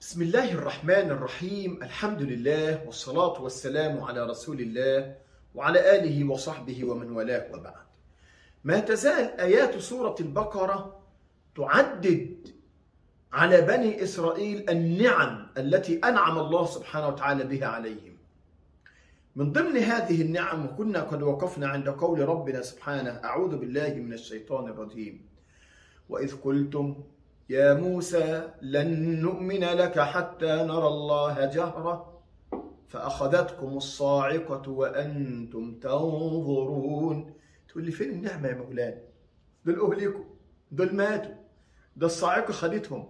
بسم الله الرحمن الرحيم الحمد لله والصلاة والسلام على رسول الله وعلى آله وصحبه ومن والاه وبعد ما تزال آيات سورة البقرة تعدد على بني إسرائيل النعم التي أنعم الله سبحانه وتعالى بها عليهم من ضمن هذه النعم وكنا قد وقفنا عند قول ربنا سبحانه أعوذ بالله من الشيطان الرجيم وإذ قلتم يا موسى لن نؤمن لك حتى نرى الله جهرة فأخذتكم الصاعقة وأنتم تنظرون تقول لي فين النعمة يا مولانا دول أهلكوا دول ماتوا ده الصاعقة خدتهم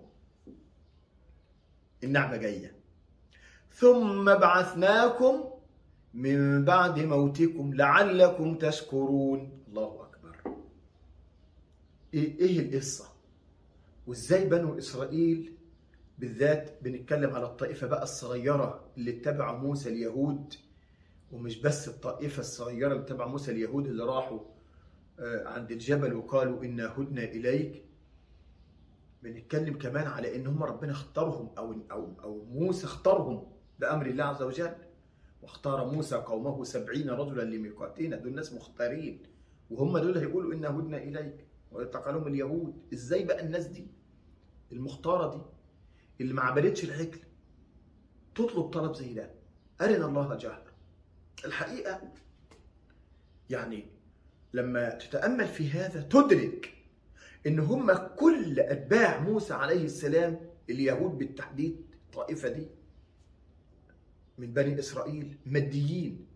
النعمة جاية ثم بعثناكم من بعد موتكم لعلكم تشكرون الله أكبر إيه, إيه القصة وازاي بنو اسرائيل بالذات بنتكلم على الطائفه بقى الصغيره اللي اتبعوا موسى اليهود ومش بس الطائفه الصغيره اللي اتبع موسى اليهود اللي راحوا عند الجبل وقالوا انا هدنا اليك بنتكلم كمان على ان هم ربنا اختارهم او او او موسى اختارهم بامر الله عز وجل واختار موسى قومه سبعين رجلا لميقاتنا دول ناس مختارين وهم دول هيقولوا انا هدنا اليك ويتقالهم اليهود ازاي بقى الناس دي المختارة دي اللي ما عبدتش العجل تطلب طلب زي ده أرنا الله جهرا الحقيقة يعني لما تتأمل في هذا تدرك إن هم كل أتباع موسى عليه السلام اليهود بالتحديد الطائفة دي من بني إسرائيل ماديين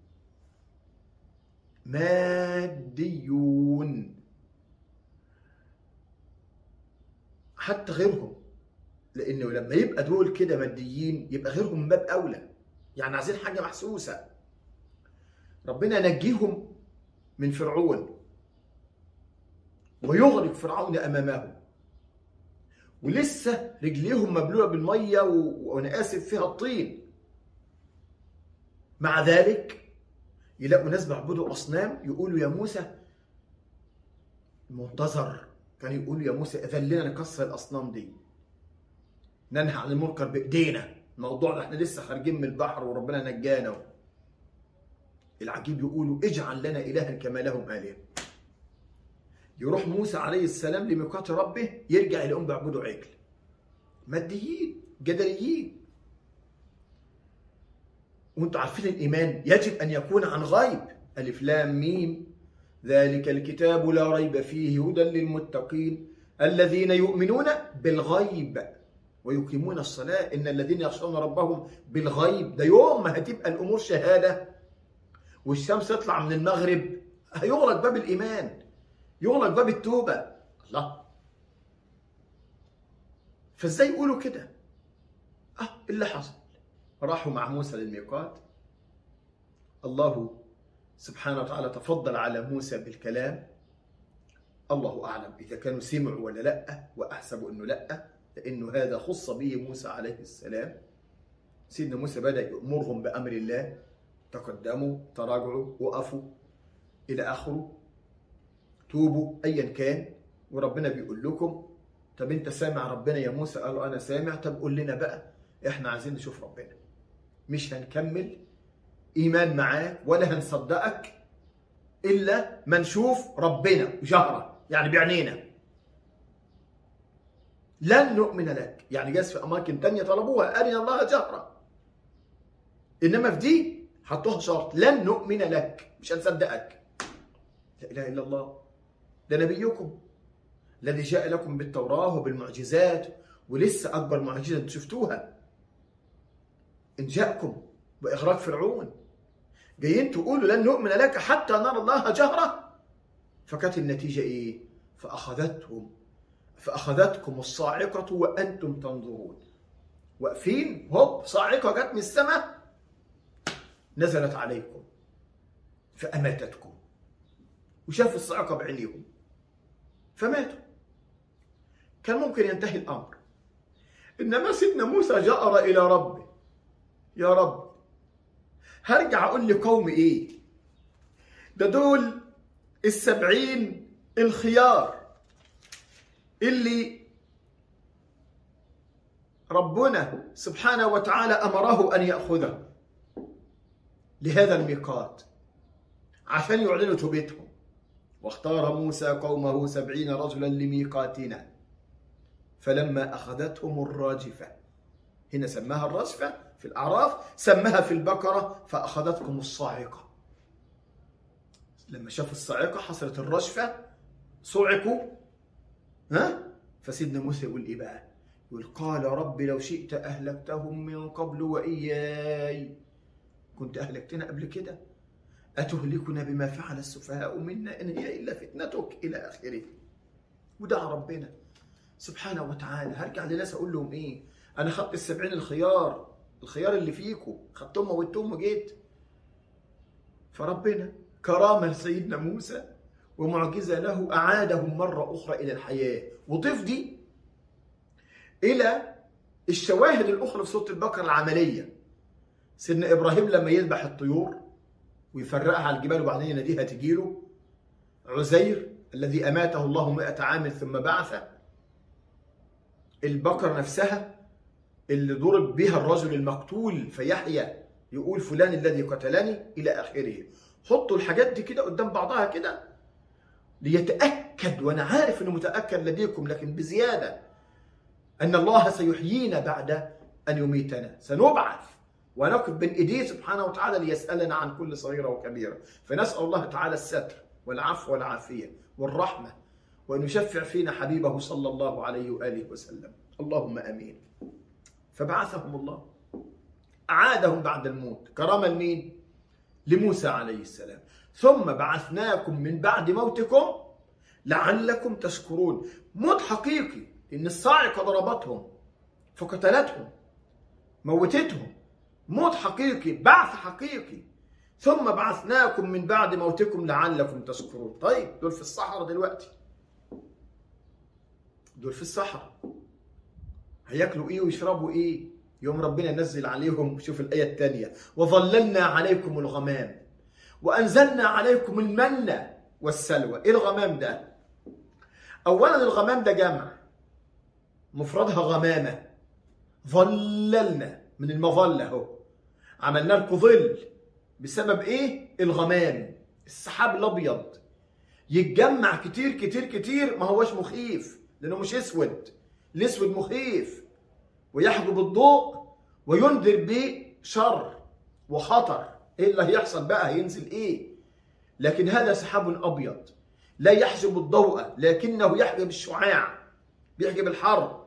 ماديون حتى غيرهم لانه لما يبقى دول كده ماديين يبقى غيرهم من باب اولى يعني عايزين حاجه محسوسه ربنا نجيهم من فرعون ويغرق فرعون امامهم ولسه رجليهم مبلوله بالميه و... وانا اسف فيها الطين مع ذلك يلاقوا ناس بيعبدوا اصنام يقولوا يا موسى منتظر كان يقول يا موسى اذن لنا نكسر الاصنام دي ننهى عن المنكر بايدينا الموضوع ده احنا لسه خارجين من البحر وربنا نجانا العجيب يقولوا اجعل لنا الها كما لهم الهه يروح موسى عليه السلام لميقات ربه يرجع يلاقيهم بيعبدوا عجل ماديين جدليين وانتوا عارفين الايمان يجب ان يكون عن غيب الف لام ميم ذلك الكتاب لا ريب فيه هدى للمتقين الذين يؤمنون بالغيب ويقيمون الصلاة إن الذين يخشون ربهم بالغيب ده يوم ما هتبقى الأمور شهادة والشمس تطلع من المغرب هيغلق باب الإيمان يغلق باب التوبة الله فازاي يقولوا كده اه اللي حصل راحوا مع موسى للميقات الله سبحانه وتعالى تفضل على موسى بالكلام الله أعلم إذا كانوا سمعوا ولا لأ وأحسب أنه لأ لأنه هذا خص به موسى عليه السلام سيدنا موسى بدأ يأمرهم بأمر الله تقدموا تراجعوا وقفوا إلى آخره توبوا أيا كان وربنا بيقول لكم طب أنت سامع ربنا يا موسى قالوا أنا سامع طب قول لنا بقى إحنا عايزين نشوف ربنا مش هنكمل ايمان معاك ولا هنصدقك الا ما نشوف ربنا جهرا يعني بعينينا لن نؤمن لك يعني جاز في اماكن تانية طلبوها ارنا الله جهرا انما في دي حطوها شرط لن نؤمن لك مش هنصدقك لا اله الا الله ده نبيكم الذي جاء لكم بالتوراه وبالمعجزات ولسه اكبر معجزه انتم شفتوها ان جاءكم باغراق فرعون جايين تقولوا لن نؤمن لك حتى نرى الله جهرة فكانت النتيجة إيه؟ فأخذتهم فأخذتكم الصاعقة وأنتم تنظرون واقفين هوب صاعقة جت من السماء نزلت عليكم فأماتتكم وشافوا الصاعقة بعينيهم فماتوا كان ممكن ينتهي الأمر إنما سيدنا موسى جأر إلى ربه يا رب هرجع اقول لقوم ايه ده دول السبعين الخيار اللي ربنا سبحانه وتعالى امره ان ياخذه لهذا الميقات عشان يعلنوا توبتهم واختار موسى قومه سبعين رجلا لميقاتنا فلما أخذتهم الراجفة هنا سماها الرجفة في الأعراف سماها في البقرة فأخذتكم الصاعقة لما شافوا الصاعقة حصلت الرجفة صعقوا ها فسيدنا موسى يقول إيه بقى يقول قال رب لو شئت أهلكتهم من قبل وإياي كنت أهلكتنا قبل كده أتهلكنا بما فعل السفهاء منا إن هي إلا فتنتك إلى آخره ودعا ربنا سبحانه وتعالى هرجع لناس أقول لهم إيه أنا خدت السبعين الخيار الخيار اللي فيكم خدتهم موتهم وجيت فربنا كرامة لسيدنا موسى ومعجزة له أعادهم مرة أخرى إلى الحياة وتفضي إلى الشواهد الأخرى في سورة البقرة العملية سيدنا إبراهيم لما يذبح الطيور ويفرقها على الجبال وبعدين يناديها تجيله عزير الذي أماته الله مئة عام ثم بعثه البقرة نفسها اللي ضرب بها الرجل المقتول فيحيى يقول فلان الذي قتلني إلى آخره حطوا الحاجات دي كده قدام بعضها كده ليتأكد وأنا عارف أنه متأكد لديكم لكن بزيادة أن الله سيحيينا بعد أن يميتنا سنبعث ونقف بين ايديه سبحانه وتعالى ليسالنا عن كل صغيره وكبيره فنسال الله تعالى الستر والعفو والعافيه والرحمه وان يشفع فينا حبيبه صلى الله عليه واله وسلم اللهم امين فبعثهم الله اعادهم بعد الموت كرامه لمين لموسى عليه السلام ثم بعثناكم من بعد موتكم لعلكم تشكرون موت حقيقي ان الصاعقه ضربتهم فقتلتهم موتتهم موت حقيقي بعث حقيقي ثم بعثناكم من بعد موتكم لعلكم تشكرون طيب دول في الصحراء دلوقتي دول في الصحراء هياكلوا ايه ويشربوا ايه يوم ربنا نزل عليهم شوف الآية الثانية وظللنا عليكم الغمام وأنزلنا عليكم المن والسلوى إيه الغمام ده أولا الغمام ده جمع مفردها غمامة ظللنا من المظلة اهو عملنا لكم ظل بسبب ايه الغمام السحاب الابيض يتجمع كتير كتير كتير ما هوش مخيف لانه مش اسود الاسود مخيف ويحجب الضوء وينذر بشر وخطر ايه اللي هيحصل بقى هينزل ايه لكن هذا سحاب ابيض لا يحجب الضوء لكنه يحجب الشعاع بيحجب الحر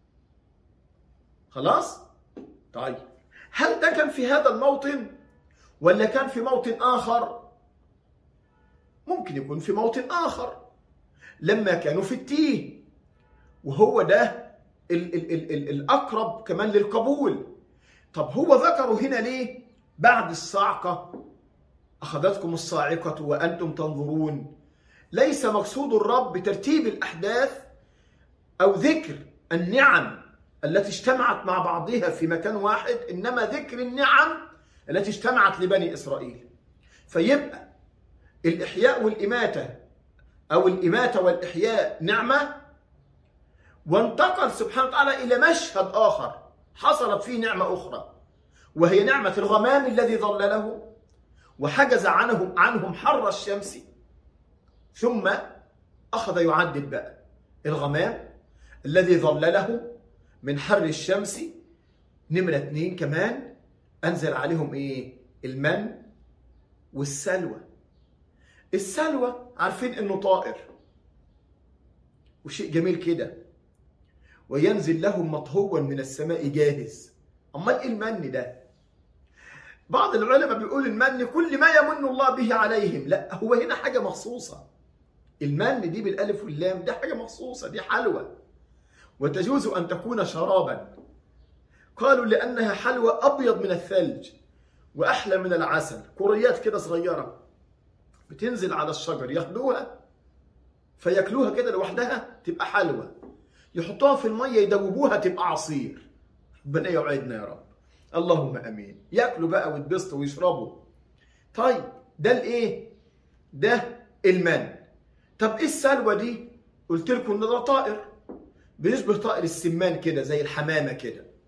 خلاص طيب هل ده كان في هذا الموطن ولا كان في موطن آخر ممكن يكون في موطن آخر لما كانوا في التيه وهو ده ال ال ال ال الأقرب كمان للقبول طب هو ذكره هنا ليه بعد الصاعقة أخذتكم الصاعقة وأنتم تنظرون ليس مقصود الرب بترتيب الأحداث أو ذكر النعم التي اجتمعت مع بعضها في مكان واحد انما ذكر النعم التي اجتمعت لبني اسرائيل فيبقى الاحياء والاماته او الاماته والاحياء نعمه وانتقل سبحانه وتعالى الى مشهد اخر حصلت فيه نعمه اخرى وهي نعمه الغمام الذي ظلله وحجز عنهم عنهم حر الشمس ثم اخذ يعدد بقى الغمام الذي ظلله من حر الشمس نمرة اتنين كمان أنزل عليهم إيه؟ المن والسلوى السلوى عارفين إنه طائر وشيء جميل كده وينزل لهم مطهوا من السماء جاهز أمال إيه المن ده؟ بعض العلماء بيقول المن كل ما يمن الله به عليهم لا هو هنا حاجة مخصوصة المن دي بالألف واللام ده حاجة مخصوصة دي حلوى وتجوز أن تكون شرابا قالوا لأنها حلوى أبيض من الثلج وأحلى من العسل كريات كده صغيرة بتنزل على الشجر ياخدوها فياكلوها كده لوحدها تبقى حلوى يحطوها في المية يدوبوها تبقى عصير ربنا يوعدنا يا رب اللهم امين ياكلوا بقى ويتبسطوا ويشربوا طيب ده الايه ده المن طب ايه السلوى دي قلت لكم ان ده طائر بيشبه طائر السمان كده زي الحمامه كده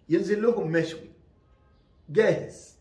ينزل لهم مشوي جاهز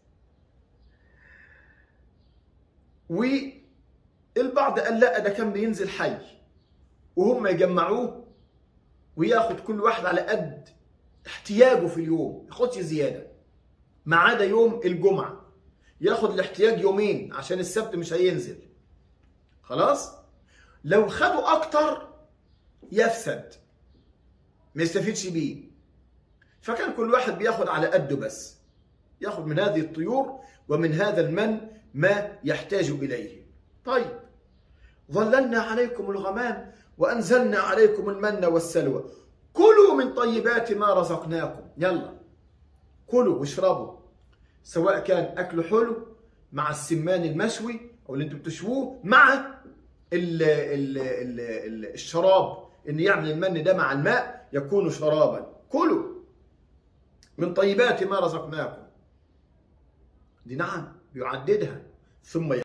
والبعض قال لا ده كان بينزل حي وهم يجمعوه وياخد كل واحد على قد احتياجه في اليوم ياخدش زياده ما عدا يوم الجمعه ياخد الاحتياج يومين عشان السبت مش هينزل خلاص لو خدوا اكتر يفسد ما يستفيدش بيه فكان كل واحد بياخد على قده بس ياخد من هذه الطيور ومن هذا المن ما يحتاج اليه طيب ظللنا عليكم الغمام وانزلنا عليكم المن والسلوى كلوا من طيبات ما رزقناكم يلا كلوا واشربوا سواء كان اكل حلو مع السمان المشوي او اللي انتم بتشووه مع ال ال ال ال الشراب ان يعمل المن ده مع الماء يكون شرابا كلوا من طيبات ما رزقناكم دي نعم يعددها ثم